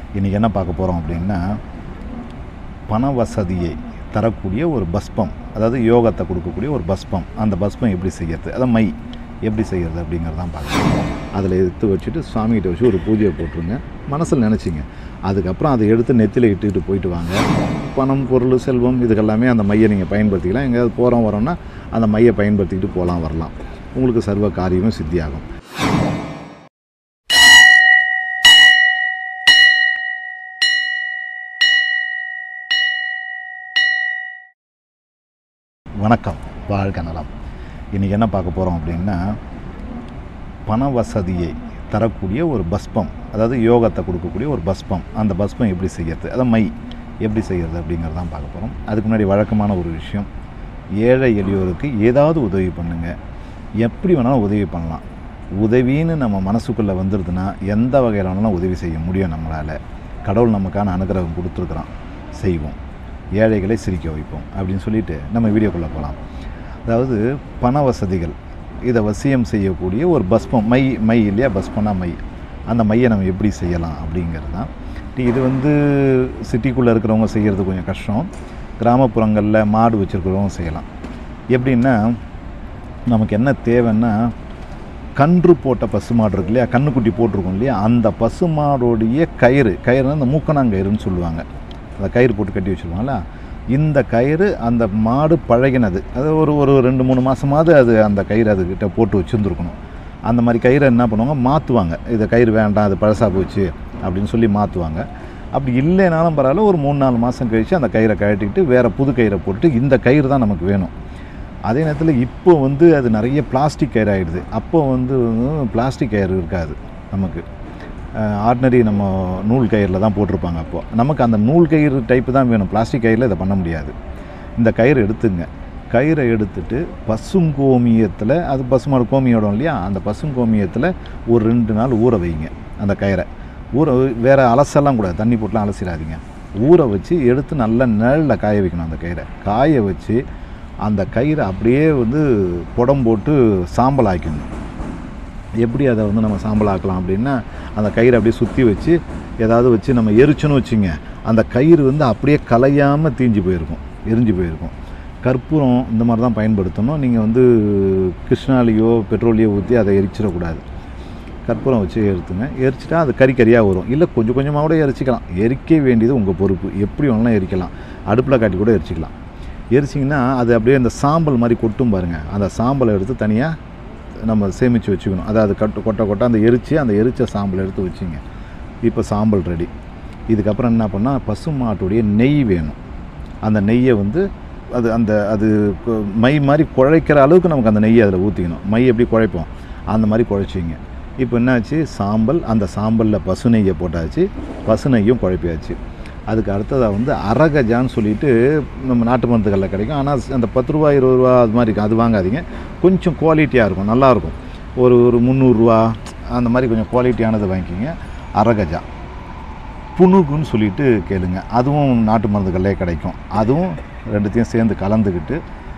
இன்றைக்கி என்ன பார்க்க போகிறோம் அப்படின்னா பண வசதியை தரக்கூடிய ஒரு பஸ்பம் அதாவது யோகத்தை கொடுக்கக்கூடிய ஒரு பஸ்பம் அந்த பஸ்பம் எப்படி செய்யறது அதான் மை எப்படி செய்யறது அப்படிங்கிறது தான் பார்க்கணும் அதில் எடுத்து வச்சுட்டு சுவாமிகிட்ட வச்சு ஒரு பூஜையை போட்டுருங்க மனசில் நினச்சிங்க அதுக்கப்புறம் அதை எடுத்து நெத்தியில் இட்டுக்கிட்டு போயிட்டு வாங்க பணம் பொருள் செல்வம் இதுக்கெல்லாமே அந்த மையை நீங்கள் பயன்படுத்திக்கலாம் எங்கேயாவது போகிறோம் வரோம்னா அந்த மையை பயன்படுத்திக்கிட்டு போகலாம் வரலாம் உங்களுக்கு சர்வ காரியமும் சித்தியாகும் வணக்கம் வாழ்க நலம் இன்றைக்கி என்ன பார்க்க போகிறோம் அப்படின்னா பண வசதியை தரக்கூடிய ஒரு பஸ்பம் அதாவது யோகத்தை கொடுக்கக்கூடிய ஒரு பஸ்பம் அந்த பஸ்பம் எப்படி செய்யறது அதான் மை எப்படி செய்யறது அப்படிங்கிறது தான் பார்க்க போகிறோம் அதுக்கு முன்னாடி வழக்கமான ஒரு விஷயம் ஏழை எளியோருக்கு ஏதாவது உதவி பண்ணுங்கள் எப்படி வேணாலும் உதவி பண்ணலாம் உதவின்னு நம்ம மனசுக்குள்ளே வந்துடுதுன்னா எந்த வகையில் வேணாலும் உதவி செய்ய முடியும் நம்மளால் கடவுள் நமக்கான அனுகிரகம் கொடுத்துருக்குறான் செய்வோம் ஏழைகளை சிரிக்க வைப்போம் அப்படின்னு சொல்லிட்டு நம்ம வீடியோக்குள்ளே போகலாம் அதாவது பண வசதிகள் இதை வசியம் செய்யக்கூடிய ஒரு பஸ்பம் மை மை இல்லையா பஸ்பம்னா மை அந்த மையை நம்ம எப்படி செய்யலாம் அப்படிங்கிறது தான் இது வந்து சிட்டிக்குள்ளே இருக்கிறவங்க செய்கிறது கொஞ்சம் கஷ்டம் கிராமப்புறங்களில் மாடு வச்சுருக்கிறவங்க செய்யலாம் எப்படின்னா நமக்கு என்ன தேவைன்னா கன்று போட்ட பசுமாடு இருக்கு இல்லையா கண்ணுக்குட்டி போட்டிருக்கோம் இல்லையா அந்த பசுமாடோடைய கயிறு கயிறுனா அந்த மூக்கணாங்கயிறுன்னு சொல்லுவாங்க அந்த கயிறு போட்டு கட்டி வச்சுருவாங்களா இந்த கயிறு அந்த மாடு பழகினது அது ஒரு ஒரு ரெண்டு மூணு மாதமாவது அது அந்த கயிறு அதுக்கிட்ட போட்டு வச்சுருந்துருக்கணும் அந்த மாதிரி கயிறை என்ன பண்ணுவாங்க மாற்றுவாங்க இதை கயிறு வேண்டாம் அது பழசாக போச்சு அப்படின்னு சொல்லி மாற்றுவாங்க அப்படி இல்லைனாலும் பரவாயில்ல ஒரு மூணு நாலு மாதம் கழித்து அந்த கயிறை கழட்டிக்கிட்டு வேறு புது கயிறை போட்டு இந்த கயிறு தான் நமக்கு வேணும் அதே நேரத்தில் இப்போ வந்து அது நிறைய பிளாஸ்டிக் கயிறு ஆகிடுது அப்போ வந்து பிளாஸ்டிக் கயிறு இருக்காது நமக்கு ஆர்டினரி நம்ம நூல் கயிறில் தான் போட்டிருப்பாங்க அப்போது நமக்கு அந்த நூல் கயிறு டைப்பு தான் வேணும் பிளாஸ்டிக் கயிறில் இதை பண்ண முடியாது இந்த கயிறு எடுத்துங்க கயிறை எடுத்துட்டு பசுங்கோமியத்தில் அது பசுமாடு கோமியோடம் இல்லையா அந்த பசுங்கோமியத்தில் ஒரு ரெண்டு நாள் ஊற வைங்க அந்த கயிறை ஊற வேறு அலசெல்லாம் கூட தண்ணி போட்டுலாம் அலசிடாதீங்க ஊற வச்சு எடுத்து நல்லா நிழலில் காய வைக்கணும் அந்த கயிறை காய வச்சு அந்த கயிறை அப்படியே வந்து புடம் போட்டு சாம்பல் ஆக்கணும் எப்படி அதை வந்து நம்ம சாம்பல் ஆக்கலாம் அப்படின்னா அந்த கயிறை அப்படியே சுற்றி வச்சு ஏதாவது வச்சு நம்ம எரிச்சோன்னு வச்சுங்க அந்த கயிறு வந்து அப்படியே கலையாமல் தீஞ்சு போயிருக்கும் எரிஞ்சு போயிருக்கும் கற்பூரம் இந்த மாதிரி தான் பயன்படுத்தணும் நீங்கள் வந்து கிருஷ்ணாலேயோ பெட்ரோலையோ ஊற்றி அதை எரிச்சிடக்கூடாது கற்பூரம் வச்சு எரித்துங்க எரிச்சிட்டா அது கறி கறியாக வரும் இல்லை கொஞ்சம் கொஞ்சமாக கூட எரிச்சிக்கலாம் எரிக்க வேண்டியது உங்கள் பொறுப்பு எப்படி வேணாலும் எரிக்கலாம் அடுப்பில் காட்டி கூட எரிச்சிக்கலாம் எரிச்சிங்கன்னா அது அப்படியே அந்த சாம்பல் மாதிரி கொட்டும் பாருங்கள் அந்த சாம்பலை எடுத்து தனியாக நம்ம சேமித்து வச்சுக்கணும் அதாவது கட்டு கொட்டை கொட்டை அந்த எரித்து அந்த எரித்த சாம்பல் எடுத்து வச்சுங்க இப்போ சாம்பல் ரெடி இதுக்கப்புறம் என்ன பண்ணால் பசு மாட்டுடைய நெய் வேணும் அந்த நெய்யை வந்து அது அந்த அது கு- மை மாதிரி குழைக்கிற அளவுக்கு நமக்கு அந்த நெய்யை அதில் ஊற்றிக்கணும் மை எப்படி குழைப்போம் அந்த மாதிரி குழைச்சிங்க இப்போ என்னாச்சு சாம்பல் அந்த சாம்பலில் பசு நெய்யை போட்டாச்சு பசு நெய்யும் குழப்பியாச்சு அதுக்கு அடுத்ததாக வந்து அரகஜான்னு சொல்லிட்டு நம்ம நாட்டு மருந்துகளில் கிடைக்கும் ஆனால் அந்த பத்து ரூபா இருபது ரூபா அது மாதிரி இருக்கும் அது வாங்காதீங்க கொஞ்சம் குவாலிட்டியாக இருக்கும் நல்லாயிருக்கும் ஒரு ஒரு முந்நூறுரூவா அந்த மாதிரி கொஞ்சம் குவாலிட்டியானது வாங்கிக்கிங்க அரகஜா புணுகுன்னு சொல்லிட்டு கேளுங்க அதுவும் நாட்டு மருந்துகளே கிடைக்கும் அதுவும் ரெண்டுத்தையும் சேர்ந்து கலந்துக்கிட்டு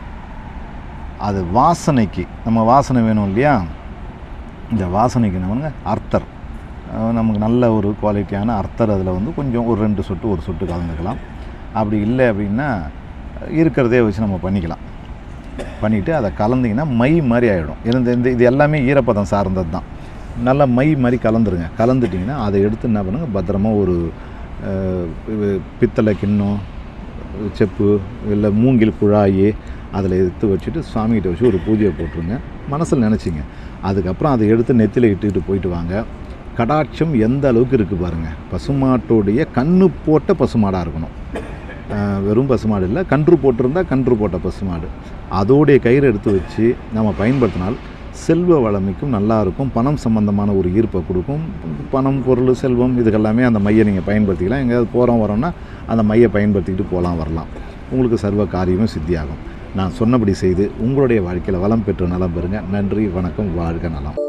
அது வாசனைக்கு நம்ம வாசனை வேணும் இல்லையா இந்த வாசனைக்கு நம்ம அர்த்தர் அஹ் நமக்கு நல்ல ஒரு குவாலிட்டியான அர்த்தர் அதில் வந்து கொஞ்சம் ஒரு ரெண்டு சொட்டு ஒரு சொட்டு கலந்துக்கலாம் அப்படி இல்லை அப்படின்னா இருக்கிறதே வச்சு நம்ம பண்ணிக்கலாம் பண்ணிவிட்டு அதை கலந்தீங்கன்னா மை மாதிரி ஆகிடும் இந்த இந்த இது எல்லாமே ஈரப்பதம் சார்ந்தது தான் நல்லா மை மாதிரி கலந்துருங்க கலந்துட்டிங்கன்னா அதை எடுத்து என்ன பண்ணுங்கள் பத்திரமா ஒரு அஹ், இது பித்தளை கிண்ணம் செப்பு இல்லை மூங்கில் குழாயி அதில் எடுத்து வச்சுட்டு சுவாமிகிட்ட வச்சு ஒரு பூஜையை போட்டுருங்க மனசில் நினச்சிங்க அதுக்கப்புறம் அதை எடுத்து நெத்தியில் இட்டுக்கிட்டு போயிட்டு வாங்க கடாட்சம் எந்த அளவுக்கு இருக்குது பாருங்கள் பசுமாட்டோடைய கண்ணு போட்ட பசுமாடாக இருக்கணும் அஹ் வெறும் பசுமாடு இல்லை கன்று போட்டிருந்தா கன்று போட்ட பசுமாடு அதோடைய கயிறு எடுத்து வச்சு நம்ம பயன்படுத்தினால் செல்வ வளமைக்கும் நல்லா இருக்கும் பணம் சம்பந்தமான ஒரு ஈர்ப்பை கொடுக்கும் பணம் பொருள் செல்வம் இதுக்கெல்லாமே அந்த மையை நீங்கள் பயன்படுத்திக்கலாம் எங்கேயாவது போகிறோம் வரோம்னா அந்த மையை பயன்படுத்திக்கிட்டு போகலாம் வரலாம் உங்களுக்கு சர்வ காரியமும் சித்தியாகும் நான் சொன்னபடி செய்து உங்களுடைய வாழ்க்கையில் வளம் பெற்று நலம் பெறுங்க நன்றி வணக்கம் வாழ்க நலம்